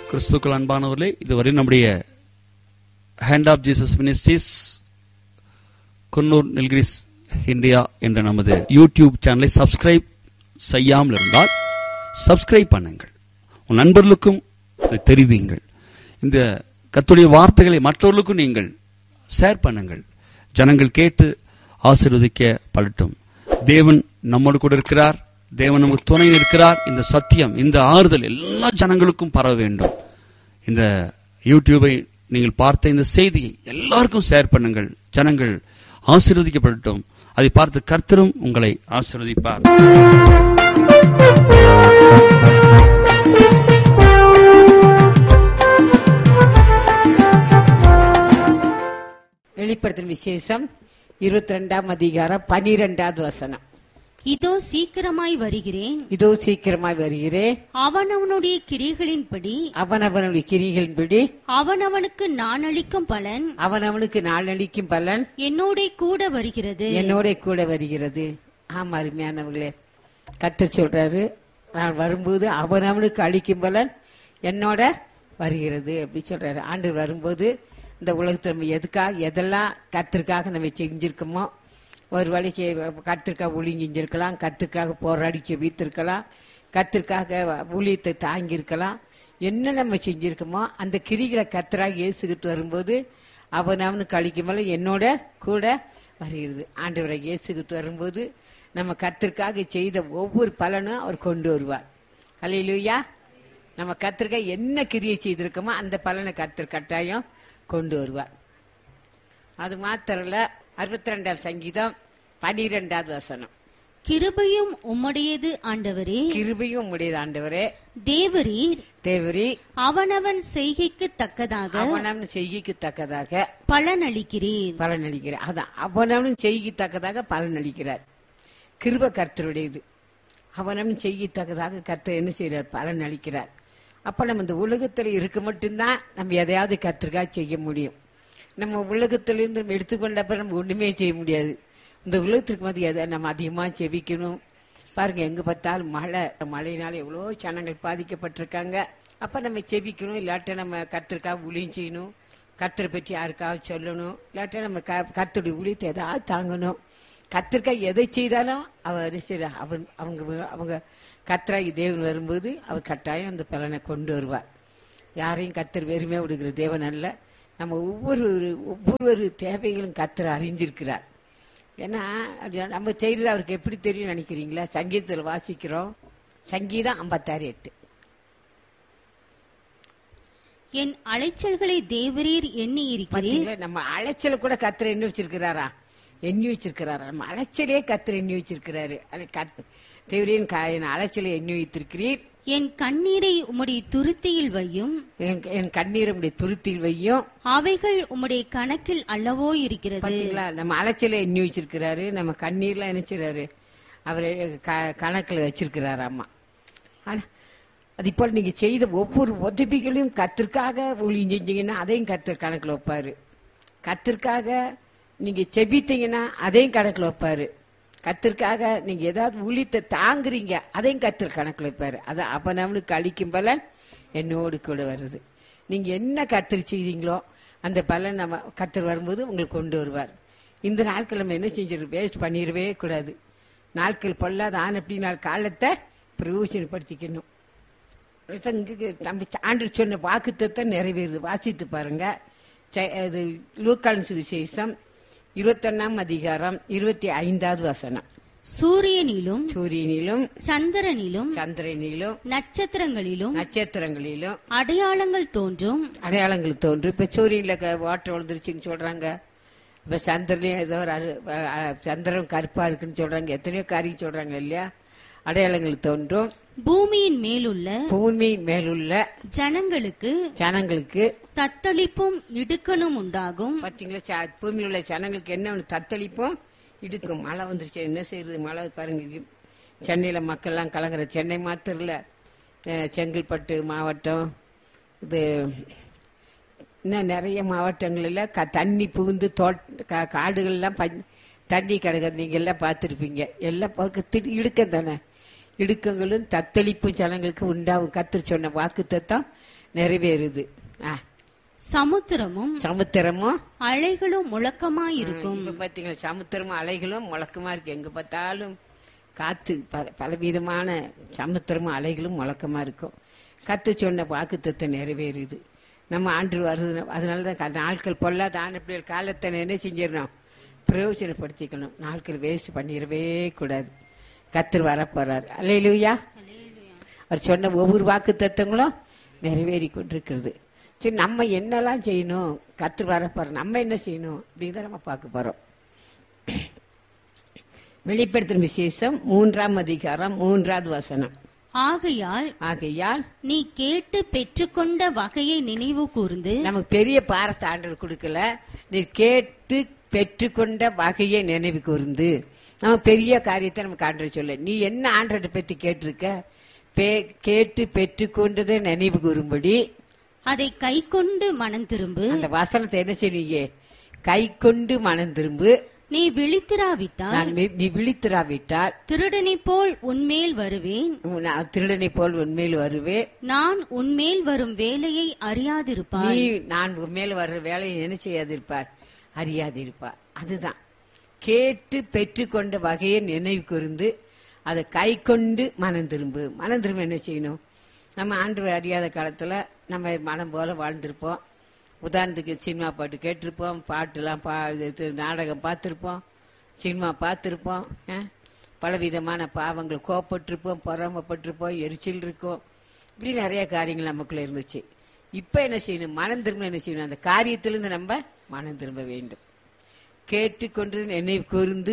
கிறிஸ்துக்கள் அன்பானவர்களே இதுவரை நம்முடைய hand of Jesus ministries Coonoor Nilgiris India என்ற நமது யூடியூப் சேனலை சப்ஸ்கிரைப் செய்யாமல் இருந்தால் சப்ஸ்கிரைப் பண்ணுங்கள் உன் நண்பர்களுக்கும் இதை தெரிவியுங்கள் இந்த கத்துடைய வார்த்தைகளை மற்றவர்களுக்கும் நீங்கள் ஷேர் பண்ணுங்கள் ஜனங்கள் கேட்டு ஆசீர்வதிக்க படட்டும் தேவன் நம்மோடு கூட இருக்கிறார் தேவன் நமக்கு துணை இருக்கிறார் இந்த சத்தியம் இந்த ஆறுதல் எல்லா ஜனங்களுக்கும் பரவ வேண்டும் இந்த யூடியூபை நீங்கள் பார்த்த இந்த செய்தியை எல்லாருக்கும் ஷேர் பண்ணுங்கள் ஜனங்கள் ஆசீர்வதிக்கப்படட்டும் அதை பார்த்து கர்த்தரும் உங்களை ஆசீர்வதிப்பார் வெளிப்படுத்தின விசேஷம் இருபத்தி ரெண்டாம் அதிகாரம் பனிரெண்டாவது வசனம் இதோ சீக்கிரமாய் வருகிறேன் இதோ சீக்கிரமாய் வருகிறேன் அவனவனுடைய கிரிகளின்படி அவனவனுடைய கிரிகளின்படி அவனவனுக்கு நான் அளிக்கும் பலன் அவனவனுக்கு நாளளிக்கும் பலன் என்னோட கூட வருகிறது என்னோட கூட வருகிறது ஆமா அருமையானவர்களே கத்தர் சொல்றாரு நான் வரும்போது அவனவனுக்கு அளிக்கும் பலன் என்னோட வருகிறது அப்படி சொல்றாரு ஆண்டு வரும்போது இந்த உலகத்துல நம்ம எதுக்காக எதெல்லாம் கத்திற்காக நம்ம செஞ்சிருக்கோமோ ஒரு வேலைக்கு கத்திற்காக ஊழி செஞ்சிருக்கலாம் கத்திற்காக போராடி செவித்திருக்கலாம் கத்திற்காக ஊழியத்தை தாங்கியிருக்கலாம் என்ன நம்ம செஞ்சிருக்கோமோ அந்த கிரிகளை கத்தராக இயேசுகிட்டு வரும்போது அவன் அவனுக்கு அளிக்கும் போல என்னோட கூட வருகிறது ஆண்டவரை இயேசுகிட்டு வரும்போது நம்ம கத்திற்காக செய்த ஒவ்வொரு பலனும் அவர் கொண்டு வருவார் அல்லையிலுயா நம்ம கத்திற்காக என்ன கிரியை செய்திருக்கோமோ அந்த பலனை கத்தர் கட்டாயம் கொண்டு வருவார் அது மாத்திரல அறுபத்தி ரெண்டாம் சங்கீதம் பனிரெண்டாவது வசனம் கிருபையும் உம்முடையது ஆண்டவரே கிருபையும் உடையது ஆண்டவரே தேவரீர் தேவரி அவனவன் செய்கைக்கு தக்கதாக அவனவன் செய்கைக்கு தக்கதாக பலன் அளிக்கிறீர் பலன் அளிக்கிறார் அதான் அவனவன் செய்யத்தக்கதாக பலன் அளிக்கிறார் கிருப கர்த்தருடையது அவனவன் செய்யத்தக்கதாக கர்த்தர் என்ன செய்கிறார் பலன் அளிக்கிறார் அப்ப நம்ம இந்த உலகத்துல இருக்க மட்டும்தான் நம்ம எதையாவது கர்த்தருக்காக செய்ய முடியும் நம்ம உலகத்திலிருந்து நம்ம எடுத்துக்கொண்டப்ப நம்ம ஒண்ணுமே செய்ய முடியாது இந்த உலகத்திற்கு வந்து எதை நம்ம அதிகமா செவிக்கணும் பாருங்க எங்க பார்த்தாலும் மழை மழையினால எவ்வளோ ஜனங்கள் பாதிக்கப்பட்டிருக்காங்க அப்ப நம்ம செபிக்கணும் இல்லாட்ட நம்ம கத்திற்காக ஊழியம் செய்யணும் கத்தரை பற்றி யாருக்காவது சொல்லணும் இல்லாட்ட நம்ம க கத்தருடைய ஊழியத்தை ஏதாவது தாங்கணும் கத்திற்காக எதை செய்தாலும் அவர் சரி அவர் அவங்க அவங்க கத்தராகி தேவன் வரும்போது அவர் கட்டாயம் அந்த பலனை கொண்டு வருவார் யாரையும் கத்தர் வெறுமையாக விடுகிற தேவன் அல்ல நம்ம ஒவ்வொரு ஒவ்வொரு தேவைகளும் கத்தர் அறிஞ்சிருக்கிறார் ஏன்னா அது நம்ம செய்யறது அவருக்கு எப்படி தெரியும் நினைக்கிறீங்களா சங்கீதத்தில் வாசிக்கிறோம் சங்கீதம் ஐம்பத்தாறு எட்டு என் அலைச்சல்களை தேவரீர் எண்ணி இருக்கிறீர் பாத்தீங்களா நம்ம அலைச்சல கூட கத்திர எண்ணி வச்சிருக்கிறாரா எண்ணி வச்சிருக்கிறாரா நம்ம அலைச்சலே கத்திர எண்ணி வச்சிருக்கிறாரு அது கத் தேவரின் என் அலைச்சலை எண்ணி வைத்திருக்கிறீர் என் கண்ணீரை உம்முடைய துருத்தியில் வையும் என் என் கண்ணீர் உடைய துருத்தியில் வையும் அவைகள் உம்முடைய கணக்கில் அல்லவோ இருக்கிறது பாத்தீங்களா நம்ம அலைச்சலை எண்ணி வச்சிருக்கிறாரு நம்ம கண்ணீர்லாம் நினைச்சிறாரு அவரை க- கணக்குல வச்சிருக்கிறாரு அம்மா ஆனா அது இப்போ நீங்க செய்த ஒவ்வொரு உதவிகளையும் கத்திற்காக ஊழியம் செஞ்சீங்கன்னா அதையும் கத்தர் கணக்குல வைப்பாரு கத்திற்காக நீங்க செபித்தீங்கன்னா அதையும் கணக்குல வைப்பாரு கத்திற்காக நீங்க ஏதாவது ஊழியத்தை தாங்குறீங்க அதையும் கத்தர் கணக்குல வைப்பாரு அது அவனவனுக்கு அளிக்கும் பலன் என்னோடு கூட வருது நீங்க என்ன கத்தர் செய்தீங்களோ அந்த பலன் நம்ம கத்தர் வரும்போது உங்களுக்கு கொண்டு வருவார் இந்த நாட்கள் நம்ம என்ன செஞ்சிரு வேஸ்ட் பண்ணிடவே கூடாது நாட்கள் பொல்லாத ஆன அப்படி நாள் காலத்தை பிரயோஜனப்படுத்திக்கணும் அதான் இங்க நம்ம ஆண்டு சொன்ன வாக்குத்தத்தை நிறைவேறுது வாசித்து பாருங்க ச- அது லூக்கான் சுவிசேஷம் இருபத்தொன்னாம் அதிகாரம் இருபத்தி ஐந்தாவது வசனம் சூரியனிலும் சூரியனிலும் சந்திரனிலும் சந்திரனிலும் நட்சத்திரங்களிலும் நட்சத்திரங்களிலும் அடையாளங்கள் தோன்றும் அடையாளங்கள் தோன்றும் இப்ப சூரியன்ல க- வாட்டர் விழுந்துருச்சுன்னு சொல்றாங்க இப்ப சந்திரன்லயும் ஏதோ ஒரு அரு- அ- அ- சந்திரன் கருப்பா இருக்குன்னு சொல்றாங்க எத்தனையோ காரியம் சொல்றாங்க இல்லையா அடையாளங்கள் தோன்றும் பூமியின் மேலுள்ள பூமி மேலுள்ள ஜனங்களுக்கு ஜனங்களுக்கு தத்தளிப்பும் இடுக்கணும் உண்டாகும் பாத்தீங்களா ச- பூமியில் உள்ள ஜனங்களுக்கு என்ன ஒண்ணு தத்தளிப்பும் இடுக்கும் மழை வந்துருச்சு என்ன செய்யறது மழை பாருங்க இங்க சென்னையில மக்கள்லாம் கலங்குற சென்னை மாத்திரம் இல்ல அஹ், செங்கல்பட்டு மாவட்டம் இது இன்னும் நிறைய மாவட்டங்கள்ல க தண்ணி புகுந்து தோட் கா- காடுகள்லாம் பஞ் தண்ணி கிடக்குறது நீங்க எல்லாம் பார்த்துருப்பீங்க எல்லாம் பார்க்க திடு இடுக்கம் தானே இடுக்கங்களும் தத்தளிப்பும் ஜனங்களுக்கு உண்டாகும் கத்து சொன்ன வாக்கு தத்தம் நிறைவேறுது ஆ, சமுத்திரமும் சமுத்திரமும் அலைகளும் முழக்கமாயிருக்கும் இப்ப பாத்தீங்களா சமுத்திரமும் அலைகளும் முழக்கமா இருக்கு எங்க பார்த்தாலும் காத்து பல பலவிதமான சமுத்திரமும் அலைகளும் முழக்கமா இருக்கும் கத்து சொன்ன வாக்குத்தத்தை நிறைவேறுது நம்ம ஆண்டு வருது அதனாலதான் க- நாட்கள் பொல்லாத ஆன காலத்தை என்ன செஞ்சிடணும் பிரயோஜனப்படுத்திக்கணும் நாட்கள் வேஸ்ட் பண்ணிடவே கூடாது கத்தர் வரப்போறார் அல்லையிலுயா அவர் சொன்ன ஒவ்வொரு வாக்கு தத்துவங்களும் நிறைவேறி கொண்டிருக்கிறது சரி நம்ம என்னெல்லாம் செய்யணும் கத்தர் வரப்போற நம்ம என்ன செய்யணும் அப்படிங்கிறத நம்ம பார்க்க போறோம் வெளிப்படுத்தும் விசேஷம் மூன்றாம் அதிகாரம் மூன்றாவது வசனம் ஆகையால் ஆகையால் நீ கேட்டு பெற்றுக்கொண்ட வகையை நினைவு கூர்ந்து நமக்கு பெரிய பாரத்தை ஆண்டவர் கொடுக்கல நீ கேட்டு பெற்றுக்கொண்ட வகையை நினைவு கூர்ந்து நம்ம பெரிய காரியத்தை நமக்கு ஆண்டவர் சொல்ல நீ என்ன ஆண்டவரை பத்தி கேட்டிருக்க பே- கேட்டு பெற்றுக்கொண்டதை நினைவு கூறும்படி அதை கைக்கொண்டு மனம் திரும்பு அந்த வசனத்தை என்ன செய்வீங்க கை கொண்டு மனம் திரும்பு நீ விழித்திராவிட்டால் நான் வி- நீ விழித்திராவிட்டால் திருடனைப் போல் உன்மேல் வருவேன் நான் திருடனை போல் உண்மையில் வருவே நான் உன்மேல் வரும் வேலையை அறியாதிருப்பாய் நீ நான் உன் மேல் வர்ற வேலையை என்ன செய்யாதிருப்பார் அறியாதிருப்பார் அதுதான் கேட்டு பெற்றுக்கொண்ட வகையை நினைவு கூர்ந்து அதை கை கொண்டு மனம் திரும்பு மனம் திரும்ப என்ன செய்யணும் நம்ம ஆண்டு அறியாத காலத்துல நம்ம மனம் போல வாழ்ந்திருப்போம் உதாரணத்துக்கு சினிமா பாட்டு கேட்டிருப்போம் பாட்டுலாம் பா இது நாடகம் பார்த்துருப்போம் சினிமா பார்த்துருப்போம் பலவிதமான பாவங்கள் கோப்பட்டிருப்போம் பொறாமப்பட்டிருப்போம் எரிச்சல் இருக்கும் இப்படி நிறைய காரியங்கள் நமக்குள்ள இருந்துச்சு இப்ப என்ன செய்யணும் மனம் திரும்ப என்ன செய்யணும் அந்த காரியத்திலிருந்து நம்ம மனம் திரும்ப வேண்டும் கேட்டுக்கொண்டு நினைவு கூர்ந்து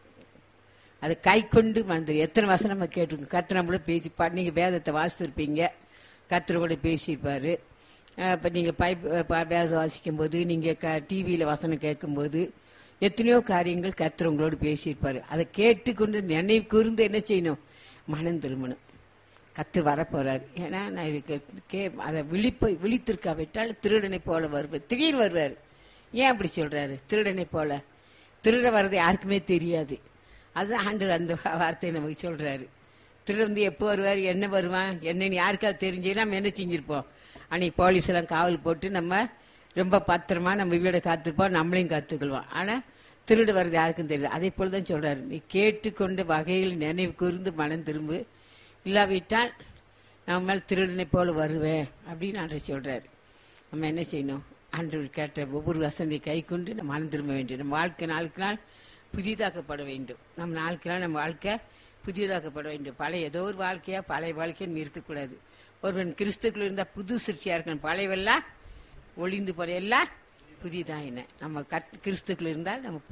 அதை கை கொண்டு மறந்துரு எத்தனை வருஷம் நம்ம கேட்டிருக்கோம் கத்திர நம்மள பேசி பா- நீங்க வேதத்தை வாசித்திருப்பீங்க கத்திர கூட பேசியிருப்பாரு அஹ் இப்ப நீங்க பைப் ப- வேதம் வாசிக்கும் போது நீங்க டிவியில வசனம் கேட்கும்போது எத்தனையோ காரியங்கள் கத்திர உங்களோடு பேசியிருப்பாரு அதை கேட்டுக்கொண்டு நினைவு கூர்ந்து என்ன செய்யணும் மனம் திரும்பணும் கத்து வரப்போறாரு ஏன்னா நான் இதுக்கு கே அதை விழிப்பு விழித்திருக்காவிட்டால் திருடனை போல வருவார் திடீர்னு வருவார் ஏன் அப்படி சொல்றாரு திருடனை போல திருட வர்றது யாருக்குமே தெரியாது அதுதான் ஆண்டவர் அந்த வார்த்தையை நமக்கு சொல்றாரு திருடன் வந்து எப்போ வருவார் என்ன வருவான் என்னன்னு யாருக்காவது தெரிஞ்சு நம்ம என்ன செஞ்சிருப்போம் அன்னைக்கு போலீஸ் எல்லாம் காவல் போட்டு நம்ம ரொம்ப பத்திரமா நம்ம வீடை காத்திருப்போம் நம்மளையும் காத்துக்கொள்வோம் ஆனா திருடு வர்றது யாருக்கும் தெரியல அதே போல தான் சொல்றாரு நீ கேட்டுக்கொண்ட வகையில் நினைவு கூர்ந்து மனம் திரும்பு இல்லாவிட்டால் நம்ம மேல் திருடனை போல வருவேன் அப்படின்னு ஆண்டவர் சொல்றாரு நம்ம என்ன செய்யணும் ஆண்டவர் கேட்ட ஒவ்வொரு வசந்தை கை கொண்டு நம்ம மனம் திரும்ப வேண்டும் நம்ம வாழ்க்கை நாளுக்கு நாள் புதிதாக்கப்பட வேண்டும் நம்ம நாளுக்கு நாள் நம்ம வாழ்க்கை புதிதாக்கப்பட வேண்டும் பழைய ஏதோ ஒரு வாழ்க்கையா பழைய வாழ்க்கைன்னு இருக்கக்கூடாது ஒருவன் கிறிஸ்துக்குள்ள இருந்தா புது சிருஷ்டியா இருக்கணும் பழையவெல்லாம் ஒளிந்து போற எல்லாம் புதிதா என்ன நம்ம கத் கிறிஸ்துக்குள்ள இருந்தால் நம்ம